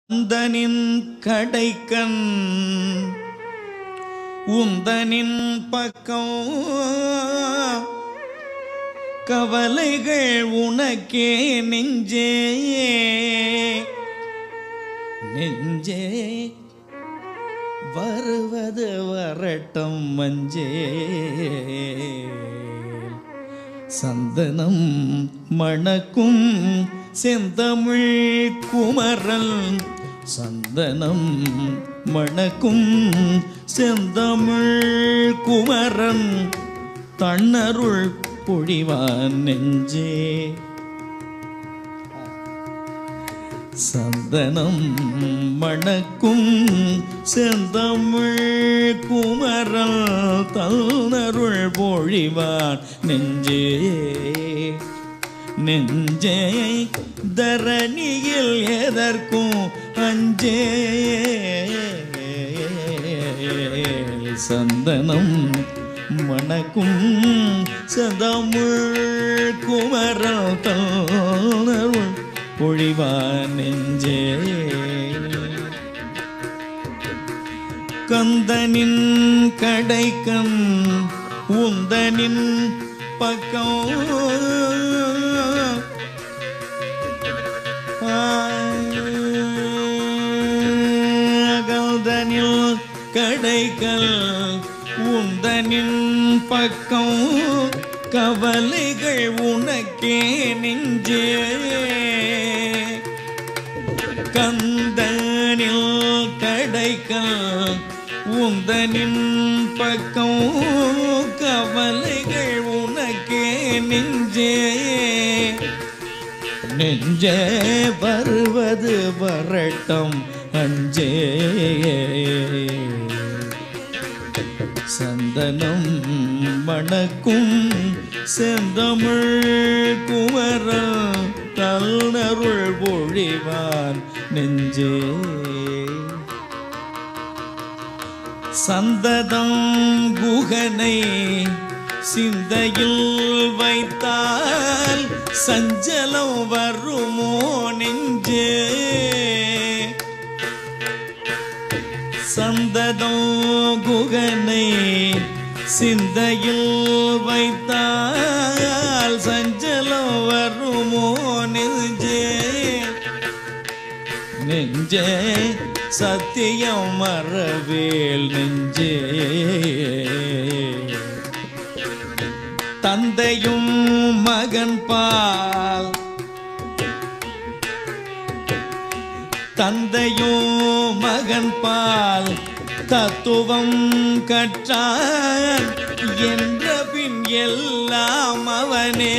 உந்தனின் கடைக்கண் உந்தனின் பக்கம் கவலைகள் உனக்கே நெஞ்சே நெஞ்சே வருவது வரட்டும் மஞ்சே சந்தனம் மணக்கும் செந்தமிழ் குமரல் சந்தனம் மணக்கும் செந்தமிழ் குமரன் தன்னருள் பொழிவான் நெஞ்சே சந்தனம் மணக்கும் செந்தமிழ் குமரல் தன்னருள் பொழிவான் நெஞ்சே நெஞ்சே தரணியில் எதற்கும் அஞ்சே சந்தனம் மணக்கும் செந்தமிழ் குமரல் தன்னருள் பொழிவான் நெஞ்சே கந்தனின் கடைக்கண் உந்தனின் பக்கம் கந்தனில் கடைக்கல் உந்தனின் பக்கம் கவலைகள் உனக்கே நெஞ்சே கந்தனில் கடைக்கல் உந்தனின் பக்கம் கவலைகள் உனக்கே நெஞ்சே நெஞ்சே வருவது வரட்டும் அஞ்சே சந்தனம் மணக்கும் செந்தமிழ் குமர தல்னருள் பொழிவான் நெஞ்சே சந்ததம் குகனை சிந்தையில் வைத்தால் சஞ்சலம் வருமோ நெஞ்சே சந்ததம் குகனை சிந்தையில் வைத்தால் சஞ்சலம் வருமோ நெஞ்சே நெஞ்சே சத்தியம் மறவேல் நெஞ்சே தந்தையும் மகன் பால் தந்தையும் மகன் பால் தத்துவம் கற்றான் என்ற பின் எல்லாம் அவனே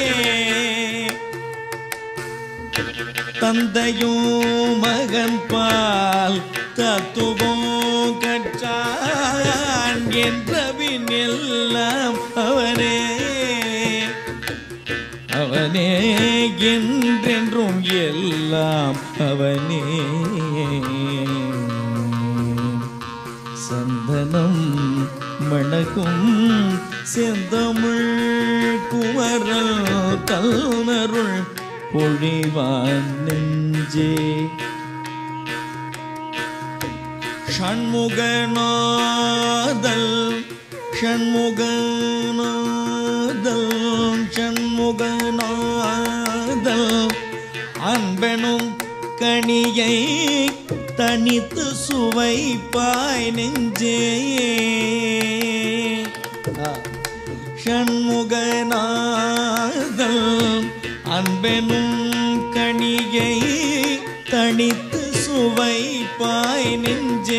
தந்தையும் மகன் பால் தத்துவம் கற்றான் என்ற பின் எல்லாம் அவனே அவனே என்றென்றும் எல்லாம் அவனே சந்தனம் மணக்கும் செந்தமிழ் குமரல் கல்னருள் பொழிவான் நெஞ்சே ஷண்முகநாதல் ஷண்முகநாதல் ஷண்முகநாதல் அன்பெனும் கனியை தனித்து சுவைப்பாய் நெஞ்சே ஷண்முகநாதல் அன்பெனும் கனியை தனித்து சுவைப்பாய் நெஞ்சே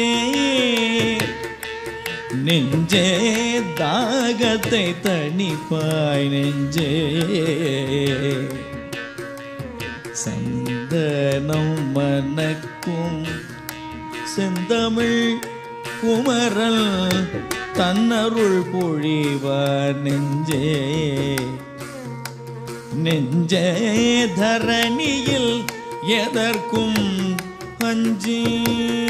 நெஞ்சே தாகத்தை தணிப்பாய் நெஞ்சே சந்தனம் மனக்கும் செந்தமிழ் குமரல் தன்னருள் பொழிவார் நெஞ்சே நெஞ்சே தரணியில் எதற்கும் அஞ்சே